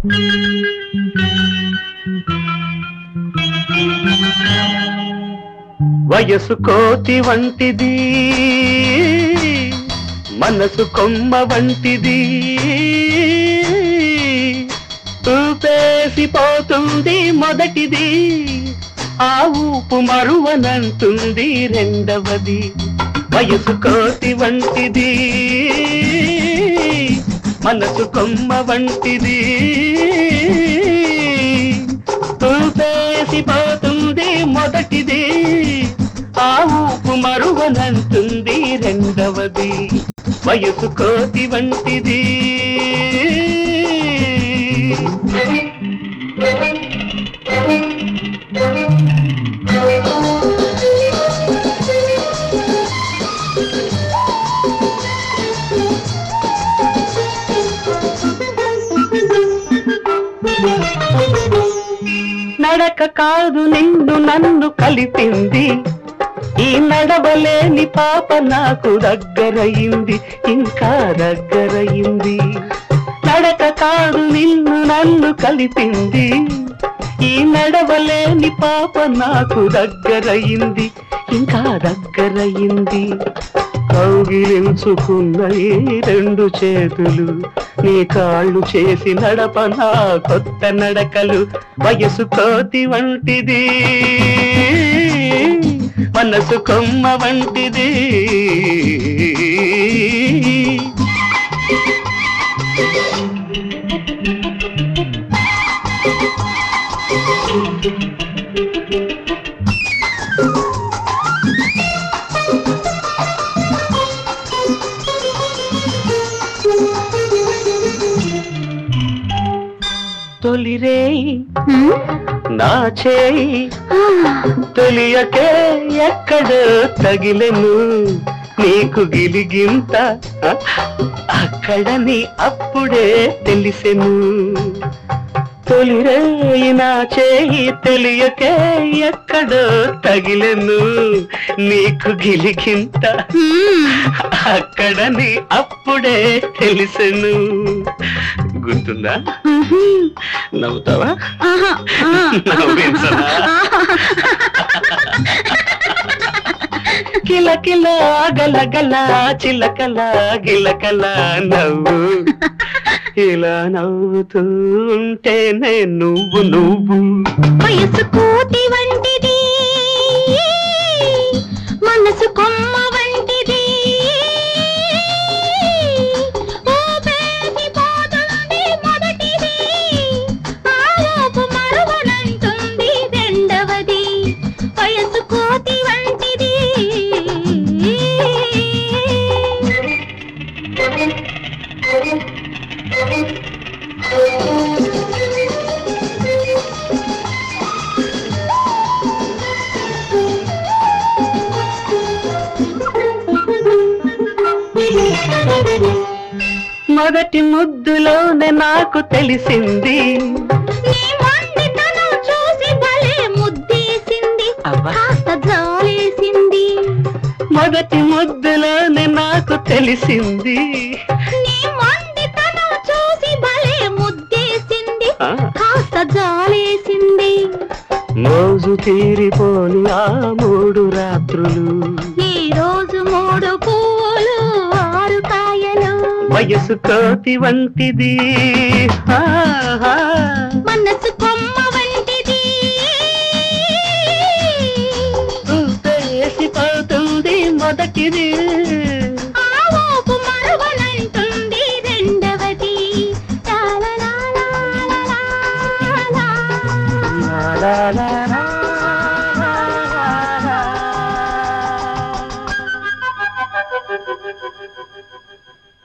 వయసు కోతి వంటిది మనసు కొమ్మ వంటిది ఊపేసిపోతుంది మొదటిది ఆ ఊపు మరువనంటుంది రెండవది వయసు కోతి వంటిది మనసు కొమ్మ వంటిది ఊపేసిపోతుంది మొదటిది ఆ ఊపు మరువనంటుంది రెండవది వయసు కోతి వంటిది నడక కాదు నిన్ను నన్ను కలిపింది ఈ నడవలేని పాప నాకు దగ్గరయింది ఇంకా దగ్గరయింది నడక కాదు నిన్ను నన్ను కలిపింది ఈ నడవలేని పాప నాకు దగ్గరయింది ఇంకా దగ్గరయింది కౌగిలించుకున్న ఈ రెండు చేతులు నీ కాళ్ళు చేసి నడపనా కొత్త నడకలు వయసు కోతి వంటిది మనసు కొమ్మ వంటిది తొలిరేయి నా చేయి తెలియకే ఎక్కడ తగిలెను నీకు గిలిగింత ఆ, అక్కడని అప్పుడే తెలిసెను తొలిరేయి నా చేయి తెలియకే ఎక్కడ తగిలెను నీకు గిలిగింత అక్కడని అప్పుడే తెలిసెను గుర్తుందా నవ్వుతావా నవ్వించనా కిలకిల గలగల చిలకల గిలకల నవ్వు ఇలా నవ్వుతూ ఉంటేనే నువ్వు నువ్వు వయసు కోతి వంటిది మనసు కొమ్మ వంటిది ఊపేసిపోతుంది మొదటిది ఆ ఊపు మరువనంటుంది రెండవది వయసు కోతి వంటిది మొదటి ముద్దులోనే నాకు తెలిసింది నీ మొండితనం చూసి భలే ముద్దేసింది అబ్బా. కాస్త జాలేసింది మొదటి ముద్దులోనే నాకు తెలిసింది నీ మొండితనం చూసి భలే ముద్దేసింది ఆ, కాస్త జాలేసింది మోజు తీరిపోని ఆ మూడు రాత్రులు ఈ రోజు మూడు పూలు ఆరు కాయలు వయసు కోతి వంటిది ఆహా. మనసు కొమ్మ వంటిది ఊపేసిపోతుంది మొదటిది ఆ ఊపు మరువనంటుంది రెండవది లాలలాలాలాలా. లా లా లా లా.